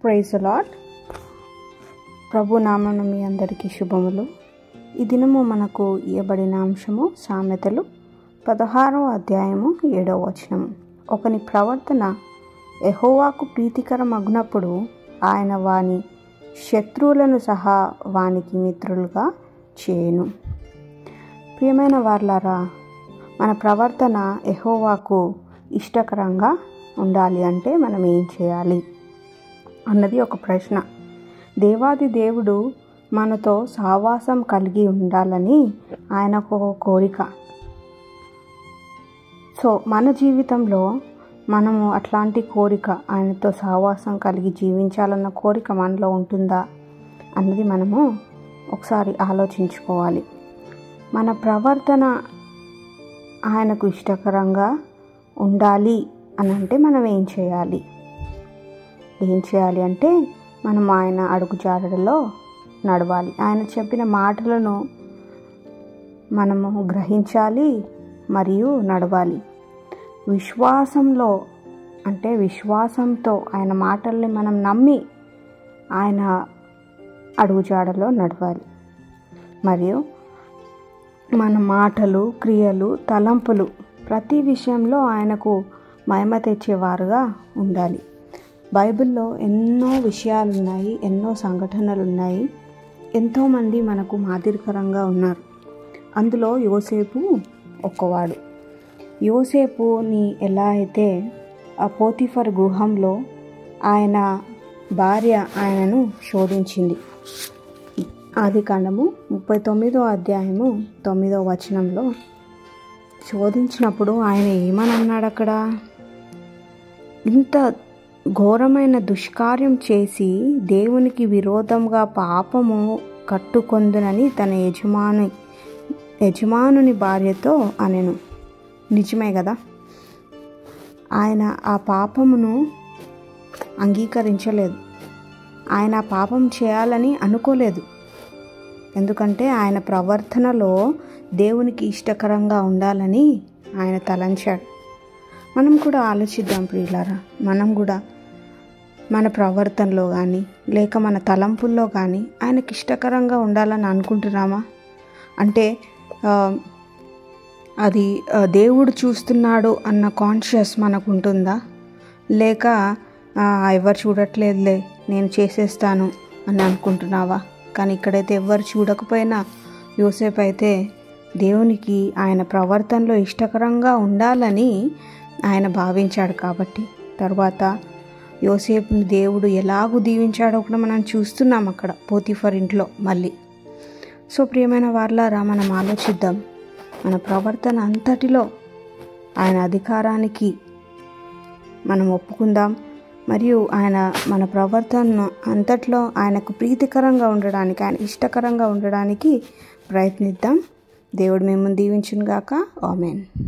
praise lot ప్రభు నామను మీ అందరికీ శుభములు ఈ దినము మనకు ఇవ్వబడిన అంశము సామెతలు పదహారో అధ్యాయము ఏడవ వచనము ఒకని ప్రవర్తన ఎహోవాకు ప్రీతికరమగునప్పుడు ఆయన వాని శత్రువులను సహా వానికి మిత్రులుగా చేయను ప్రియమైన వార్లారా మన ప్రవర్తన ఎహోవాకు ఇష్టకరంగా ఉండాలి అంటే మనం ఏం చేయాలి అన్నది ఒక ప్రశ్న దేవాది దేవుడు మనతో సావాసం కలిగి ఉండాలని ఆయనకు ఒక కోరిక సో మన జీవితంలో మనము అట్లాంటి కోరిక ఆయనతో సావాసం కలిగి జీవించాలన్న కోరిక మనలో ఉంటుందా అన్నది మనము ఒకసారి ఆలోచించుకోవాలి మన ప్రవర్తన ఆయనకు ఇష్టకరంగా ఉండాలి అని అంటే మనం ఏం చేయాలి ఏం చేయాలి అంటే మనం ఆయన అడుగుజాడలో నడవాలి ఆయన చెప్పిన మాటలను మనము గ్రహించాలి మరియు నడవాలి విశ్వాసంలో అంటే విశ్వాసంతో ఆయన మాటల్ని మనం నమ్మి ఆయన అడుగుజాడలో నడవాలి మరియు మన మాటలు క్రియలు తలంపులు ప్రతి విషయంలో ఆయనకు మహిమ తెచ్చేవారుగా ఉండాలి బైబిల్లో ఎన్నో విషయాలు ఉన్నాయి ఎన్నో సంఘటనలు ఉన్నాయి ఎంతోమంది మనకు మాదిరికరంగా ఉన్నారు అందులో యోసేపు ఒక్కవాడు యోసేపుని ఎలా అయితే ఆ పోతిఫర్ గృహంలో ఆయన భార్య ఆయనను శోధించింది ఆది కాండము ముప్పై తొమ్మిదో అధ్యాయము తొమ్మిదో వచనంలో శోధించినప్పుడు ఆయన ఏమని అన్నాడు అక్కడ ఇంత ఘోరమైన దుష్కార్యం చేసి దేవునికి విరోధంగా పాపము కట్టుకొందునని తన యజమాని యజమానుని భార్యతో అనెను నిజమే కదా ఆయన ఆ పాపమును అంగీకరించలేదు ఆయన ఆ పాపం చేయాలని అనుకోలేదు ఎందుకంటే ఆయన ప్రవర్తనలో దేవునికి ఇష్టకరంగా ఉండాలని ఆయన తలంచాడు మనం కూడా ఆలోచిద్దాం ప్రియులారా మనం కూడా మన ప్రవర్తనలో కానీ లేక మన తలంపుల్లో కానీ ఆయనకి ఇష్టకరంగా ఉండాలని అనుకుంటున్నామా అంటే అది దేవుడు చూస్తున్నాడు అన్న కాన్షియస్ మనకు ఉంటుందా లేక ఎవరు చూడట్లేదులే నేను చేసేస్తాను అని అనుకుంటున్నావా కానీ ఇక్కడైతే ఎవరు చూడకపోయినా యోసేపు అయితే దేవునికి ఆయన ప్రవర్తనలో ఇష్టకరంగా ఉండాలని ఆయన భావించాడు కాబట్టి తర్వాత యోసేపుని దేవుడు ఎలాగూ దీవించాడో కూడా మనం చూస్తున్నాం అక్కడ పోతిఫర్ ఇంట్లో మళ్ళీ సో ప్రియమైన వార్లారా మనం ఆలోచిద్దాం మన ప్రవర్తన అంతటిలో ఆయన అధికారానికి మనం ఒప్పుకుందాం మరియు ఆయన మన ప్రవర్తనను అంతట్లో ఆయనకు ప్రీతికరంగా ఉండడానికి ఆయన ఇష్టకరంగా ఉండడానికి ప్రయత్నిద్దాం దేవుడు మేము దీవించునుగాక ఆమెన్